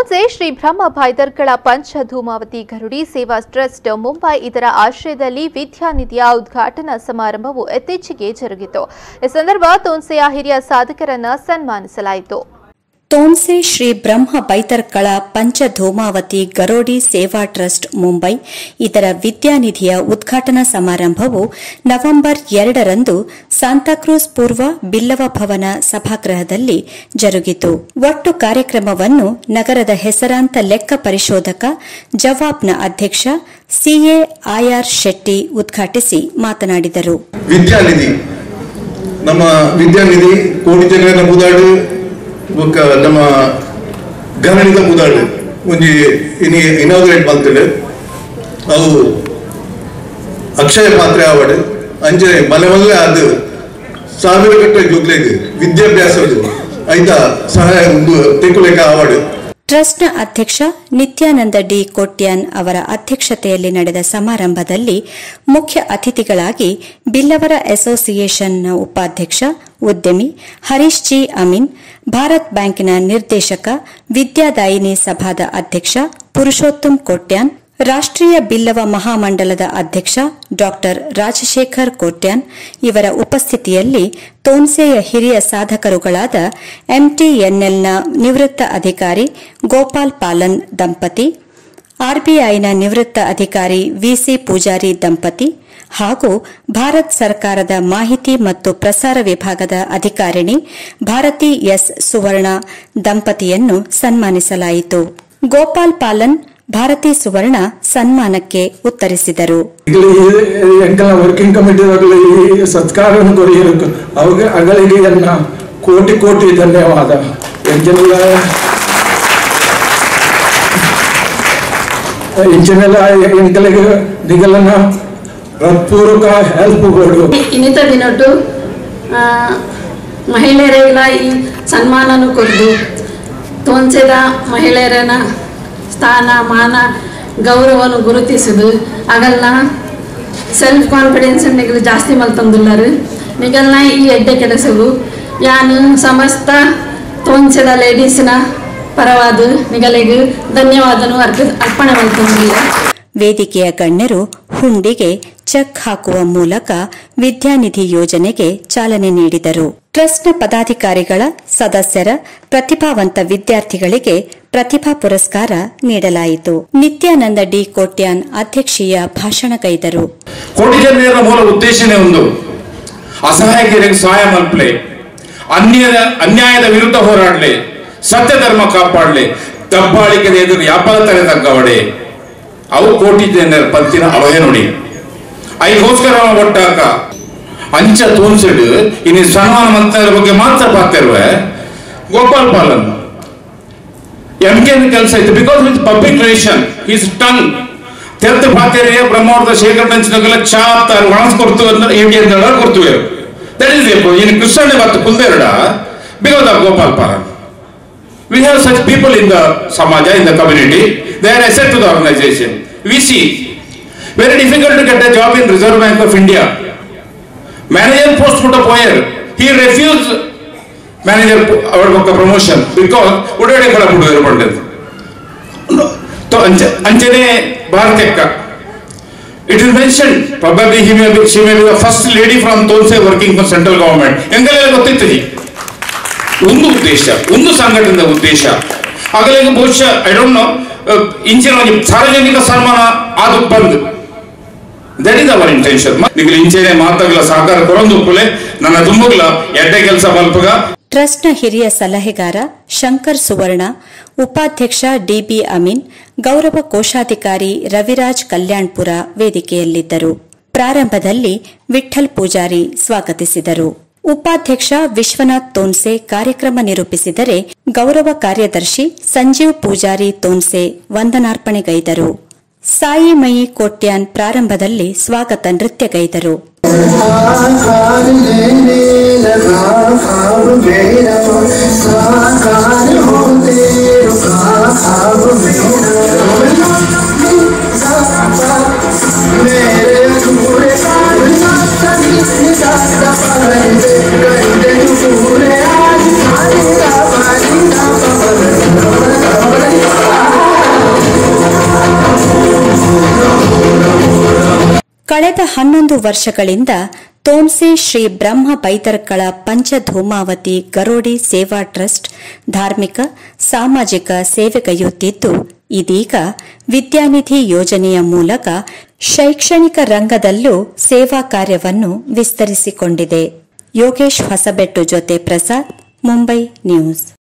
ತೋನ್ಸೆ ಶ್ರೀ ಬ್ರಹ್ಮ ಭಾಯ್ದರ್ಗಳ ಪಂಚಧೂಮಾವತಿ ಗರುಡಿ ಸೇವಾ ಟ್ರಸ್ಟ್ ಮುಂಬೈ ಇದರ ಆಶ್ರಯದಲ್ಲಿ ವಿದ್ಯಾನಿಧಿಯ ಉದ್ಘಾಟನಾ ಸಮಾರಂಭವು ಇತ್ತೀಚೆಗೆ ಜರುಗಿತು ಈ ಸಂದರ್ಭ ತೋನ್ಸೆಯ ಹಿರಿಯ ಸಾಧಕರನ್ನ ಸನ್ಮಾನಿಸಲಾಯಿತು ತೋನ್ಸೆ ಶ್ರೀ ಬ್ರಹ್ಮ ಬೈತರ್ಕಳ ಪಂಚಧೂಮಾವತಿ ಗರೋಡಿ ಸೇವಾ ಟ್ರಸ್ಟ್ ಮುಂಬೈ ಇದರ ವಿದ್ಯಾನಿಧಿಯ ಉದ್ಘಾಟನಾ ಸಮಾರಂಭವು ನವೆಂಬರ್ ಎರಡರಂದು ಸಾಂತಾಕ್ರೂಸ್ ಪೂರ್ವ ಬಿಲ್ಲವ ಭವನ ಸಭಾಗೃಹದಲ್ಲಿ ಜರುಗಿತು ಒಟ್ಟು ಕಾರ್ಯಕ್ರಮವನ್ನು ನಗರದ ಹೆಸರಾಂತ ಲೆಕ್ಕ ಪರಿಶೋಧಕ ಜವಾಬ್ನ ಅಧ್ಯಕ್ಷ ಸಿಎ ಆರ್ಆರ್ ಶೆಟ್ಟಿ ಉದ್ಘಾಟಿಸಿ ಮಾತನಾಡಿದರು ವಿದ್ಯಾನಿಧಿ ನಮ್ಮ ವಿದ್ಯಾನಿಧಿ ಕೋಟಿ ಜನರ ಮುದಾಡು ಬೊಕ್ಕ ನಮ್ಮ ಗಣನಿತ ಮುದಾಡು ಒಂಜಿ ಇನಿ ಇನಾಗ್ರೇಟ್ ಮಲ್ತಡು ಅವು ಅಕ್ಷಯ ಪಾತ್ರೆ ಆವಡ್ ಅಂಚೆ ಮಲೆ ಮಲ್ಲೆ ಅದು ಸಾವಿರ ಗಟ್ಟಲೆ ಜೋಗ್ಲೆಗ್ ವಿದ್ಯಾಭ್ಯಾಸ ಐತ ಸಹಾಯ ಒಂದು ತೆಕ್ಕುಲೆಕ್ಕ ಆವಡ್ ಟ್ರಸ್ಟ್ನ ಅಧ್ಯಕ್ಷ ನಿತ್ಯಾನಂದ ಡಿ ಕೋಟ್ಯಾನ್ ಅವರ ಅಧ್ಯಕ್ಷತೆಯಲ್ಲಿ ನಡೆದ ಸಮಾರಂಭದಲ್ಲಿ ಮುಖ್ಯ ಅತಿಥಿಗಳಾಗಿ ಬಿಲ್ಲವರ ಅಸೋಸಿಯೇಷನ್ನ ಉಪಾಧ್ಯಕ್ಷ ಉದ್ಯಮಿ ಹರೀಶ್ ಜಿ ಅಮೀನ್ ಭಾರತ್ ಬ್ಯಾಂಕಿನ ನಿರ್ದೇಶಕ ವಿದ್ಯಾದಾಯಿನಿ ಸಭಾದ ಅಧ್ಯಕ್ಷ ಪುರುಷೋತ್ತಮ್ ಕೋಟ್ಯಾನ್ ರಾಷ್ಟ್ರೀಯ ಬಿಲ್ಲವ ಮಹಾಮಂಡಲದ ಅಧ್ಯಕ್ಷ ಡಾ ರಾಜಶೇಖರ್ ಕೋಟ್ಯಾನ್ ಇವರ ಉಪಸ್ಥಿತಿಯಲ್ಲಿ ತೋನ್ಸೆಯ ಹಿರಿಯ ಸಾಧಕರುಗಳಾದ ಎಂಟಿಎನ್ಎಲ್ನ ನಿವೃತ್ತ ಅಧಿಕಾರಿ ಗೋಪಾಲ್ ಪಾಲನ್ ದಂಪತಿ ಆರ್ಬಿಐನ ನಿವೃತ್ತ ಅಧಿಕಾರಿ ವಿಸಿ ಪೂಜಾರಿ ದಂಪತಿ ಹಾಗೂ ಭಾರತ್ ಸರ್ಕಾರದ ಮಾಹಿತಿ ಮತ್ತು ಪ್ರಸಾರ ವಿಭಾಗದ ಅಧಿಕಾರಿಣಿ ಭಾರತಿ ಎಸ್ ಸುವರ್ಣ ದಂಪತಿಯನ್ನು ಸನ್ಮಾನಿಸಲಾಯಿತು ಗೋಪಾಲ್ ಪಾಲನ್ ಭಾರತಿ ಸುವರ್ಣ ಸನ್ಮಾನಕ್ಕೆ ಉತ್ತರಿಸಿದರು ಎಂಕಲ ವರ್ಕಿಂಗ್ ಕಮಿಟಿ ಈ ಸತ್ಕಾರವನ್ನು ಕೊರಿಯಬೇಕು ಅವಾಗ ಅಗಳಿಗೆ ಎನ್ನ ಕೋಟಿ ಕೋಟಿ ಧನ್ಯವಾದ ಎಂಚಿನೆಲ್ಲ ಇಂಚಿನೆಲ್ಲ ಎಂಕಲಿಗೆ ನಿಗಲನ ಹೃತ್ಪೂರ್ವಕ ಹೆಲ್ಪ್ ಕೊಡು ಇನ್ನಿತ ದಿನಟ್ಟು ಆ, ಮಹಿಳೆಯರಿಗೆಲ್ಲ ಈ ಸನ್ಮಾನನು ಕೊಡ್ದು ತೋನ್ಸೆದ ಮಹಿಳೆಯರನ್ನ ಸ್ಥಾನ ಮಾನ ಗೌರವನು ಗುರುತಿಸುದು ಆಗಲ್ನ ಸೆಲ್ಫ್ ಕಾನ್ಫಿಡೆನ್ಸ್ ನಿಗಲು ಜಾಸ್ತಿ ಮಲ್ತಂದುಲ್ಲರು ನಿಗಲ್ನ ಈ ಎಡ್ಡೆ ಕೆಲಸವು ಯಾನು ಸಮಸ್ತ ತೋನ್ಸೆದ ಲೇಡೀಸ್ನ ಪರವಾದ ನಿಗಲಿಗೆ ಧನ್ಯವಾದನು ಅರ್ಪ ಅರ್ಪಣೆ ಮಲ್ತಂದಿಲ್ಲ ವೇದಿಕೆಯ ಗಣ್ಯರು ಹುಂಡಿಗೆ ಚೆಕ್ ಹಾಕುವ ಮೂಲಕ ವಿದ್ಯಾನಿಧಿ ಯೋಜನೆಗೆ ಚಾಲನೆ ನೀಡಿದರು ಟ್ರಸ್ಟ್ನ ಪದಾಧಿಕಾರಿಗಳ ಸದಸ್ಯರ ಪ್ರತಿಭಾವಂತ ವಿದ್ಯಾರ್ಥಿಗಳಿಗೆ ಪ್ರತಿಭಾ ಪುರಸ್ಕಾರ ನೀಡಲಾಯಿತು ನಿತ್ಯಾನಂದ ಡಿ ಕೋಟ್ಯಾನ್ ಅಧ್ಯಕ್ಷೀಯ ಭಾಷಣಗೈದರು ಕೋಟಿ ಜನರ ಮೂಲ ಉದ್ದೇಶನೇ ಒಂದು ಅಸಹಾಯಕರಿಗೆ ಸಹಾಯ ಮಲ್ಪಲೆ ಅನ್ಯದ ಅನ್ಯಾಯದ ವಿರುದ್ಧ ಹೋರಾಡಲೆ ಸತ್ಯ ಧರ್ಮ ಕಾಪಾಡಲೆ ದಬ್ಬಾಳಿಕೆದ ಎದುರು ವ್ಯಾಪಾರ ತಲೆ ತಗ್ಗವಡೆ ಅವು ಕೋಟಿ ಜನರ ಪಂತಿನ ಅವಹೆ ನುಡಿ ಐಗೋಸ್ಕರ ಒಟ್ಟಾಕ ಅಂಚ ತೋನ್ಸಿಡು ಇನ್ನು ಸನ್ಮಾನ ಮಂತ್ರದ ಬಗ್ಗೆ ಮಾತ್ರ ಪಾತಿರುವೆ ಗೋಪಾಲ್ ಪಾಲನ್ ಎಂ ಕೆ ಕೆಲಸ ಇತ್ತು because with public relation is ಟಂಗ್ ತೆರೆದು ಪಾತ್ರೆ ಬ್ರಹ್ಮಾವರದ ಶೇಖರ್ ಬೆಂಚಿನಾಗೆಲ್ಲ ಚಾ ತಾನು ಒಣಸ್ ಕೊಡ್ತು ಅಂದ್ರೆ ಇಡಿ ಅಂತ ಕೊಡ್ತೀವಿ ದಟ್ ಇಸ್ ಇನ್ನು ಕೃಷ್ಣನೇ ಮತ್ತು ಕುಲ್ದೇರಡ because of Gopal Palan we have such people in the samaja in the community they are asset to the organization we see very difficult to get a job in reserve bank of india manager post put up where he refused manager our promotion because ಉಡಾಡೆ ಕಳ ಬಿಡುವರು ಪಂಡದು ಅಂಚೆ ಅಂಚನೆ ಭಾರತಕ್ಕ It is mentioned, probably he may be, she may be the first lady from Tolse working for central government. ಎಂಗಲೆಲ್ಲ ಗೊತ್ತಿತ್ತು ಹೀಗೆ ಒಂದು ಉದ್ದೇಶ ಒಂದು ಸಂಘಟನೆಯ ಉದ್ದೇಶ ಆಗಲೇ ಬಹುಶಃ ಐ ಡೋಂಟ್ ನೋ ಇಂಚಿನ ಒಂದು ಸಾರ್ವಜನಿಕ ಸನ್ಮಾನ ಅದು ಬಂದು ದಟ್ ಇಸ್ ಅವರ್ ಇಂಟೆನ್ಷನ್ ನಿಮಗೆ ಇಂಚೆನೆ ಮಾತಾಗಲ ಸಹಕಾರ ಕೊರೊಂದು ಉಪ್ಪಲೆ ನನ್ನ ತುಂಬುಗ್ಲ ಎಡ್ಡೆ ಕೆಲಸ ಮಲ್ಪಗ ಟ್ರಸ್ಟ್ನ ಹಿರಿಯ ಸಲಹೆಗಾರ ಶಂಕರ್ ಸುವರ್ಣ ಉಪಾಧ್ಯಕ್ಷ ಡಿಬಿ ಅಮೀನ್ ಗೌರವ ಕೋಶಾಧಿಕಾರಿ ರವಿರಾಜ್ ಕಲ್ಯಾಣ್ಪುರ ವೇದಿಕೆಯಲ್ಲಿದ್ದರು ಪ್ರಾರಂಭದಲ್ಲಿ ವಿಠ್ಠಲ್ ಪೂಜಾರಿ ಸ್ವಾಗತಿಸಿದರು ಉಪಾಧ್ಯಕ್ಷ ವಿಶ್ವನಾಥ್ ತೋನ್ಸೆ ಕಾರ್ಯಕ್ರಮ ನಿರೂಪಿಸಿದರೆ ಗೌರವ ಕಾರ್ಯದರ್ಶಿ ಸಂಜೀವ್ ಪೂಜಾರಿ ತೋನ್ಸೆ ವಂದನಾರ್ಪಣೆಗೈದರು ಸಾಯಿ ಮಯಿ ಕೋಟ್ಯಾನ್ ಪ್ರಾರಂಭದಲ್ಲಿ ಸ್ವಾಗತ ನೃತ್ಯಗೈದರು Thank you. ಕಳೆದ ಹನ್ನೊಂದು ವರ್ಷಗಳಿಂದ ತೋನ್ಸೆ ಶ್ರೀ ಬ್ರಹ್ಮ ಬೈತರ್ಕಳ ಪಂಚಧೂಮಾವತಿ ಗರೋಡಿ ಸೇವಾ ಟ್ರಸ್ಟ್ ಧಾರ್ಮಿಕ ಸಾಮಾಜಿಕ ಸೇವೆಗೈಯುತ್ತಿದ್ದು ಇದೀಗ ವಿದ್ಯಾನಿಧಿ ಯೋಜನೆಯ ಮೂಲಕ ಶೈಕ್ಷಣಿಕ ರಂಗದಲ್ಲೂ ಸೇವಾ ಕಾರ್ಯವನ್ನು ವಿಸ್ತರಿಸಿಕೊಂಡಿದೆ ಯೋಗೇಶ್ ಹೊಸಬೆಟ್ಟು ಜೊತೆ ಪ್ರಸಾದ್ ಮುಂಬೈ ನ್ಯೂಸ್